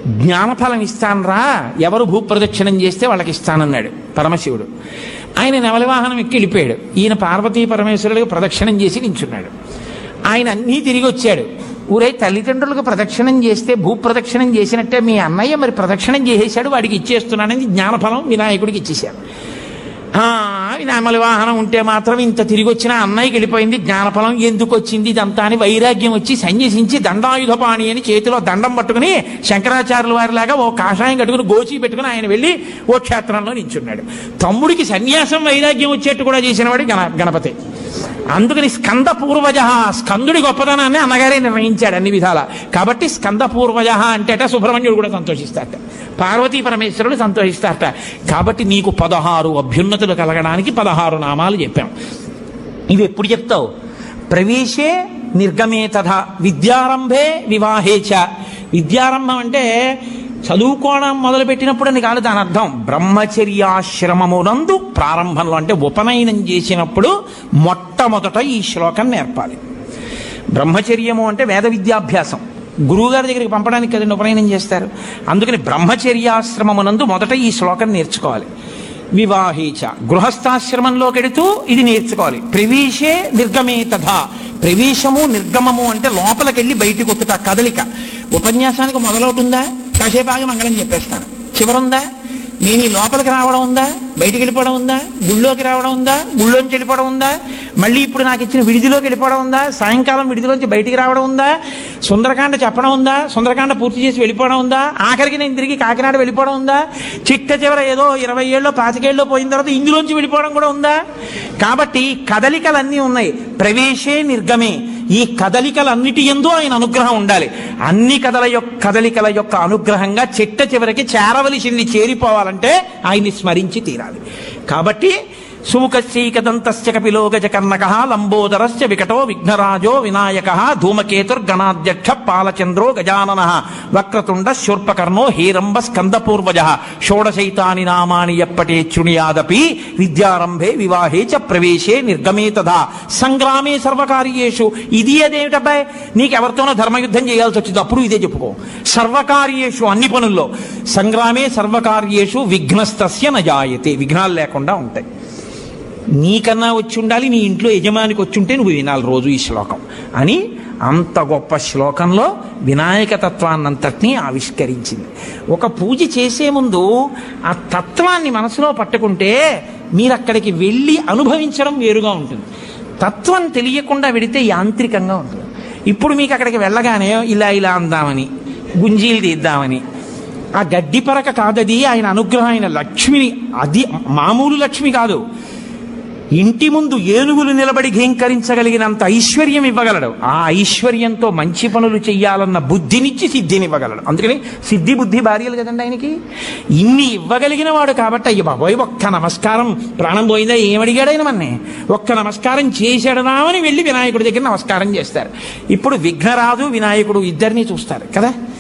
జ్ఞానఫలం ఇస్తానరా ఎవరు భూప్రదక్షిణం చేస్తే వాళ్ళకి ఇస్తానన్నాడు పరమశివుడు ఆయన నవలవాహనం ఎక్కి వెళ్ళిపోయాడు ఈయన పార్వతీ పరమేశ్వరుడికి ప్రదక్షిణం చేసి నించున్నాడు ఆయన అన్నీ తిరిగి వచ్చాడు ఊరే తల్లిదండ్రులకు ప్రదక్షిణం చేస్తే భూప్రదక్షిణం చేసినట్టే మీ అన్నయ్య మరి ప్రదక్షిణం చేసేశాడు వాడికి ఇచ్చేస్తున్నానని జ్ఞానఫలం వినాయకుడికి ఇచ్చేశాడు ఆ, వినామల వాహనం ఉంటే మాత్రం ఇంత తిరిగి వచ్చిన అన్నయ్యకి వెళ్ళిపోయింది జ్ఞానఫలం ఎందుకు వచ్చింది ఇదంతా అని వైరాగ్యం వచ్చి సన్యసించి దండాయుధపాణి అని చేతిలో దండం పట్టుకుని శంకరాచార్యుల వారిలాగా ఓ కాషాయం కట్టుకుని గోచి పెట్టుకుని ఆయన వెళ్ళి ఓ క్షేత్రంలో నించున్నాడు తమ్ముడికి సన్యాసం వైరాగ్యం వచ్చేట్టు కూడా చేసినవాడు గణ గణపతి అందుకని స్కంద పూర్వజ స్కందుడి గొప్పతనాన్ని అన్నగారే నిర్ణయించాడు అన్ని విధాల కాబట్టి స్కంద పూర్వజ అంటేట సుబ్రహ్మణ్యుడు కూడా సంతోషిస్తారట పార్వతీ పరమేశ్వరుడు సంతోషిస్తారట కాబట్టి నీకు పదహారు అభ్యున్నతులు కలగడానికి పదహారు నామాలు చెప్పాం ఇవి ఎప్పుడు చెప్తావు ప్రవేశే నిర్గమే తథ విద్యారంభే వివాహే చ విద్యారంభం అంటే చదువుకోవడం మొదలుపెట్టినప్పుడు అని కాదు దాని అర్థం బ్రహ్మచర్యాశ్రమమునందు ప్రారంభంలో అంటే ఉపనయనం చేసినప్పుడు మొట్టమొదట ఈ శ్లోకం నేర్పాలి బ్రహ్మచర్యము అంటే వేద విద్యాభ్యాసం గురువుగారి దగ్గరికి పంపడానికి కదండి ఉపనయనం చేస్తారు అందుకని బ్రహ్మచర్యాశ్రమమునందు మొదట ఈ శ్లోకం నేర్చుకోవాలి వివాహేచ గృహస్థాశ్రమంలోకి వెడుతూ ఇది నేర్చుకోవాలి ప్రవేశే నిర్గమే తథా ప్రవేశము నిర్గమము అంటే లోపలికి వెళ్ళి బయటికి ఒక్కుతా కదలిక ఉపన్యాసానికి మొదలవుతుందా కాసేపు ఆగి మంగళం చెప్పేస్తాను చివరుందా నేను ఈ లోపలికి రావడం ఉందా బయటికి వెళ్ళిపోవడం ఉందా గుళ్ళోకి రావడం ఉందా గుళ్ళోంచి వెళ్ళిపోవడం ఉందా మళ్ళీ ఇప్పుడు నాకు ఇచ్చిన విడిదిలోకి వెళ్ళిపోవడం ఉందా సాయంకాలం విడిదిలోంచి బయటికి రావడం ఉందా సుందరకాండ చెప్పడం ఉందా సుందరకాండ పూర్తి చేసి వెళ్ళిపోవడం ఉందా ఆఖరికి నేను తిరిగి కాకినాడ వెళ్ళిపోవడం ఉందా చిట్ట చివర ఏదో ఇరవై ఏళ్ళలో పాతికేళ్ళలో పోయిన తర్వాత ఇందులోంచి వెళ్ళిపోవడం కూడా ఉందా కాబట్టి కదలికలన్నీ ఉన్నాయి ప్రవేశే నిర్గమే ఈ కదలికలన్నిటి ఎందు ఆయన అనుగ్రహం ఉండాలి అన్ని కథల యొక్క కదలికల యొక్క అనుగ్రహంగా చిట్ట చివరికి చేరవలసింది చేరిపోవాలంటే ఆయన్ని స్మరించి తీరాలి కాబట్టి సుముఖశ్చైకదంతస్య కపిలో గజకర్ణక లంబోదరశ్చ వికటో విఘ్నరాజో వినాయక ధూమకేతుర్గణాధ్యక్ష పాలచంద్రో గజానన వక్రతుండ శూర్పకర్ణో హేరంబ స్కందపూర్వజ షోడశైతాని నామాని ఎప్పటే చుణియాదపి విద్యారంభే వివాహే చ ప్రవేశే నిర్గమే తథా సంగ్రామే సర్వకార్యేషు ఇది అదేమిటబ్బాయ్ నీకెవరితోనో ధర్మయుద్ధం చేయాల్సి వచ్చింది అప్పుడు ఇదే చెప్పుకో సర్వకార్యేషు అన్ని పనుల్లో సంగ్రామే సర్వకార్యేషు విఘ్నస్తస్య నజాయతే విఘ్నాలు లేకుండా ఉంటాయి నీకన్నా వచ్చి ఉండాలి నీ ఇంట్లో యజమానికి వచ్చి ఉంటే నువ్వు వినాలి రోజు ఈ శ్లోకం అని అంత గొప్ప శ్లోకంలో వినాయక తత్వాన్నంతటినీ ఆవిష్కరించింది ఒక పూజ చేసే ముందు ఆ తత్వాన్ని మనసులో పట్టుకుంటే మీరు అక్కడికి వెళ్ళి అనుభవించడం వేరుగా ఉంటుంది తత్వం తెలియకుండా వెడితే యాంత్రికంగా ఉంటుంది ఇప్పుడు మీకు అక్కడికి వెళ్ళగానే ఇలా ఇలా అందామని గుంజీలు తీద్దామని ఆ గడ్డి పరక కాదది ఆయన అనుగ్రహం ఆయన లక్ష్మిని అది మామూలు లక్ష్మి కాదు ఇంటి ముందు ఏనుగులు నిలబడి ఘేంకరించగలిగినంత ఐశ్వర్యం ఇవ్వగలడు ఆ ఐశ్వర్యంతో మంచి పనులు చెయ్యాలన్న బుద్ధినిచ్చి సిద్ధిని ఇవ్వగలడు అందుకని సిద్ధి బుద్ధి భార్యలు కదండి ఆయనకి ఇన్ని ఇవ్వగలిగిన వాడు కాబట్టి అయ్య బాబోయ్ ఒక్క నమస్కారం ప్రాణం పోయిందా ఏమడిగాడు ఆయన మన్నే ఒక్క నమస్కారం చేశాడనామని వెళ్ళి వినాయకుడి దగ్గర నమస్కారం చేస్తారు ఇప్పుడు విఘ్నరాజు వినాయకుడు ఇద్దరిని చూస్తారు కదా